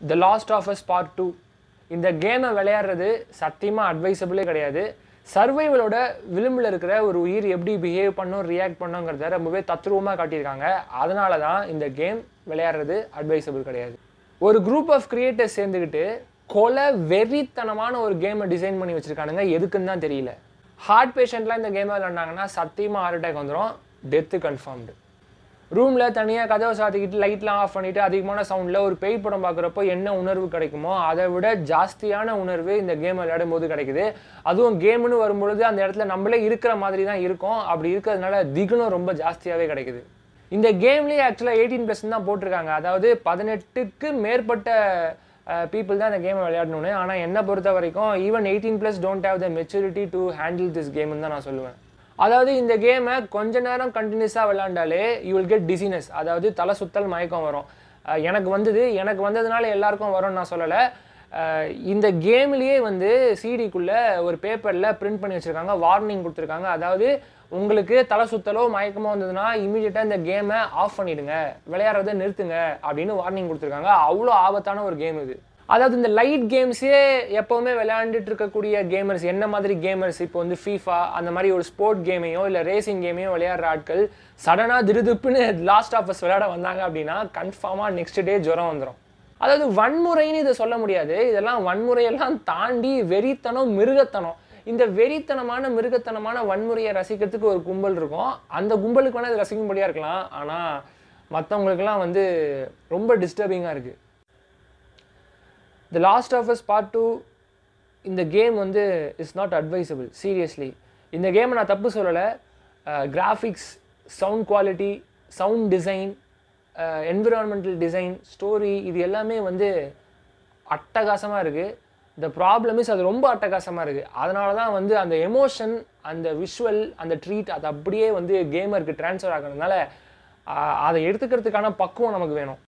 the last of us part two இந்த கேமை விளையாடுறது சத்தியமாக அட்வைசபிளே கிடையாது சர்வைவலோட விளிம்பில் இருக்கிற ஒரு உயிர் எப்படி பிஹேவ் பண்ணும் ரியாக்ட் பண்ணுங்கிறத ரொம்பவே தத்ரூபமாக காட்டியிருக்காங்க அதனால தான் இந்த கேம் விளையாடுறது அட்வைசபிள் கிடையாது ஒரு குரூப் ஆஃப் கிரியேட்டர்ஸ் சேர்ந்துக்கிட்டு கொலை வெறித்தனமான ஒரு கேமை டிசைன் பண்ணி வச்சுருக்கானுங்க எதுக்குன்னு தான் தெரியல ஹார்ட் பேஷண்ட்லாம் இந்த கேமை விளாண்டாங்கன்னா சத்தியமாக ஹார்ட் அட்டாக் வந்துடும் டெத்து கன்ஃபார்ம்டு ரூமில் தனியாக கதவை சாத்திக்கிட்டு லைட்லாம் ஆஃப் பண்ணிவிட்டு அதிகமான சவுண்டில் ஒரு பேய் படம் பார்க்குறப்போ என்ன உணர்வு கிடைக்குமோ அதை விட ஜாஸ்தியான உணர்வு இந்த கேம் விளையாடும் போது கிடைக்குது அதுவும் கேம்னு வரும்பொழுது அந்த இடத்துல நம்மளே இருக்கிற மாதிரி தான் இருக்கும் அப்படி இருக்கிறதுனால திகுனும் ரொம்ப ஜாஸ்தியாகவே கிடைக்குது இந்த கேம்லேயே ஆக்சுவலாக எயிட்டீன் ப்ளஸ் தான் போட்டிருக்காங்க அதாவது பதினெட்டுக்கு மேற்பட்ட பீப்புள் தான் இந்த கேமை விளையாடணும்னு ஆனால் என்னை பொறுத்த வரைக்கும் even eighteen plus don't have the maturity to handle this கேம்னு தான் நான் சொல்லுவேன் அதாவது இந்த கேமை கொஞ்ச நேரம் கண்டினியூஸாக விளாண்டாலே யூ வில் கெட் டிசினஸ் அதாவது தலை சுத்தல் மயக்கம் வரும் அஹ் எனக்கு வந்தது எனக்கு வந்ததுனால எல்லாருக்கும் வரும்னு நான் சொல்லலை அஹ் இந்த கேம்லேயே வந்து சிடிக்குள்ளே ஒரு பேப்பரில் பிரிண்ட் பண்ணி வச்சுருக்காங்க வார்னிங் கொடுத்துருக்காங்க அதாவது உங்களுக்கு தலை சுத்தலோ மயக்கமோ வந்ததுன்னா இமீடியட்டாக இந்த கேமை ஆஃப் பண்ணிடுங்க விளையாடுறதை நிறுத்துங்க அப்படின்னு வார்னிங் கொடுத்துருக்காங்க அவ்வளோ ஆபத்தான ஒரு கேம் இது அதாவது இந்த லைட் கேம்ஸே எப்போவுமே விளையாண்டுட்டு இருக்கக்கூடிய கேமர்ஸ் என்ன மாதிரி கேமர்ஸ் இப்போ வந்து ஃபீஃபா அந்த மாதிரி ஒரு ஸ்போர்ட் கேமையோ இல்லை ரேசிங் கேமையோ விளையாடுற ஆட்கள் சடனாக திருதுப்புன்னு லாஸ்ட் ஆஃபர்ஸ் விளையாட வந்தாங்க அப்படின்னா கன்ஃபார்மாக நெக்ஸ்ட் டே ஜுரம் வந்துடும் அதாவது வன்முறைன்னு இதை சொல்ல முடியாது இதெல்லாம் வன்முறையெல்லாம் தாண்டி வெறித்தனம் மிருகத்தனம் இந்த வெறித்தனமான மிருகத்தனமான வன்முறையை ரசிக்கிறதுக்கு ஒரு கும்பல் இருக்கும் அந்த கும்பலுக்கு வேணால் இது ரசிக்கும்படியாக இருக்கலாம் ஆனால் மற்றவங்களுக்கெல்லாம் வந்து ரொம்ப டிஸ்டர்பிங்காக இருக்குது the last of us part two இந்த கேம் வந்து இஸ் நாட் அட்வைசபிள் சீரியஸ்லி இந்த கேமை நான் தப்பு சொல்லலை graphics sound quality sound design environmental design story இது எல்லாமே வந்து அட்டகாசமாக இருக்குது த ப்ராப்ளம் இஸ் அது ரொம்ப அட்டகாசமாக இருக்குது அதனால தான் வந்து அந்த எமோஷன் அந்த விஷுவல் அந்த ட்ரீட் அது அப்படியே வந்து கேமருக்கு ட்ரான்ஸ்ஃபர் ஆகிறதுனால அஹ், அதை எடுத்துக்கிறதுக்கான பக்குவம் நமக்கு வேணும்